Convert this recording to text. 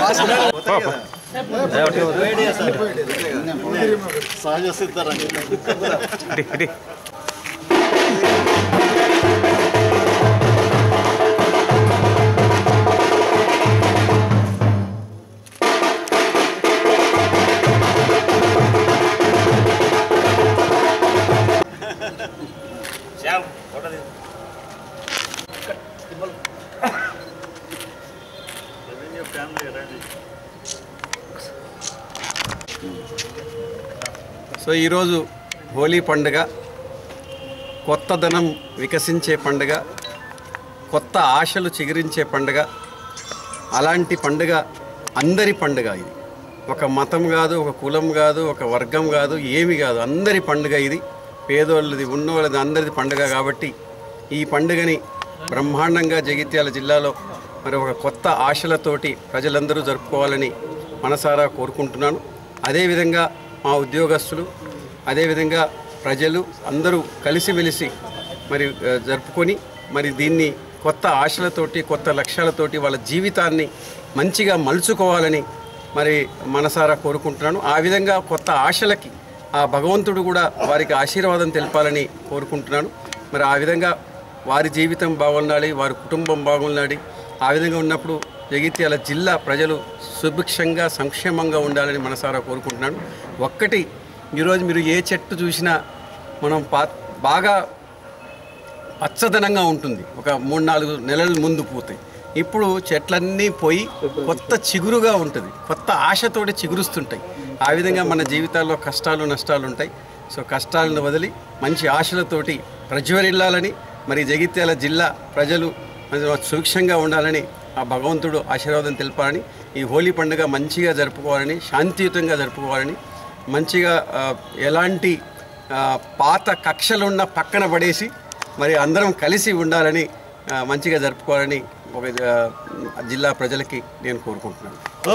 సహజ సిద్ధరండి ఫ్యామిలీ రండి సో ఈరోజు హోలీ పండుగ కొత్తదనం వికసించే పండుగ కొత్త ఆశలు చిగురించే పండుగ అలాంటి పండుగ అందరి పండుగ ఇది ఒక మతం కాదు ఒక కులం కాదు ఒక వర్గం కాదు ఏమి కాదు అందరి పండుగ ఇది పేదోళ్ళది ఉన్నోళ్ళది అందరిది పండుగ కాబట్టి ఈ పండుగని బ్రహ్మాండంగా జగిత్యాల జిల్లాలో మరి ఒక కొత్త ఆశలతోటి ప్రజలందరూ జరుపుకోవాలని మనసారా కోరుకుంటున్నాను అదేవిధంగా మా ఉద్యోగస్తులు అదేవిధంగా ప్రజలు అందరూ కలిసిమెలిసి మరి ఆ, జరుపుకొని మరి దీన్ని కొత్త ఆశలతోటి కొత్త లక్ష్యాలతోటి వాళ్ళ జీవితాన్ని మంచిగా మలుచుకోవాలని మరి మనసారా కోరుకుంటున్నాను ఆ విధంగా కొత్త ఆశలకి ఆ భగవంతుడు కూడా వారికి ఆశీర్వాదం తెలపాలని కోరుకుంటున్నాను మరి ఆ విధంగా వారి జీవితం బాగుండాలి వారి కుటుంబం బాగుండాలి ఆ విధంగా ఉన్నప్పుడు జగిత్యాల జిల్లా ప్రజలు సుభిక్షంగా సంక్షేమంగా ఉండాలని మనసారా కోరుకుంటున్నాను ఒక్కటి ఈరోజు మీరు ఏ చెట్టు చూసినా మనం పా బాగా పచ్చదనంగా ఉంటుంది ఒక మూడు నాలుగు నెలల ముందు పూతాయి ఇప్పుడు చెట్లన్నీ పోయి కొత్త చిగురుగా ఉంటుంది కొత్త ఆశతోటి చిగురుస్తుంటాయి ఆ విధంగా మన జీవితాల్లో కష్టాలు నష్టాలు ఉంటాయి సో కష్టాలను వదిలి మంచి ఆశలతోటి ప్రజ్వరిల్లాలని మరి జగిత్యాల జిల్లా ప్రజలు మరి సుభిక్షంగా ఉండాలని ఆ భగవంతుడు ఆశీర్వాదం తెలపాలని ఈ హోలీ పండుగ మంచిగా జరుపుకోవాలని శాంతియుతంగా జరుపుకోవాలని మంచిగా ఆ, ఎలాంటి ఆ, పాత కక్షలున్న పక్కన పడేసి మరి అందరం కలిసి ఉండాలని ఆ, మంచిగా జరుపుకోవాలని ఒక ఆ, జిల్లా ప్రజలకి నేను కోరుకుంటున్నాను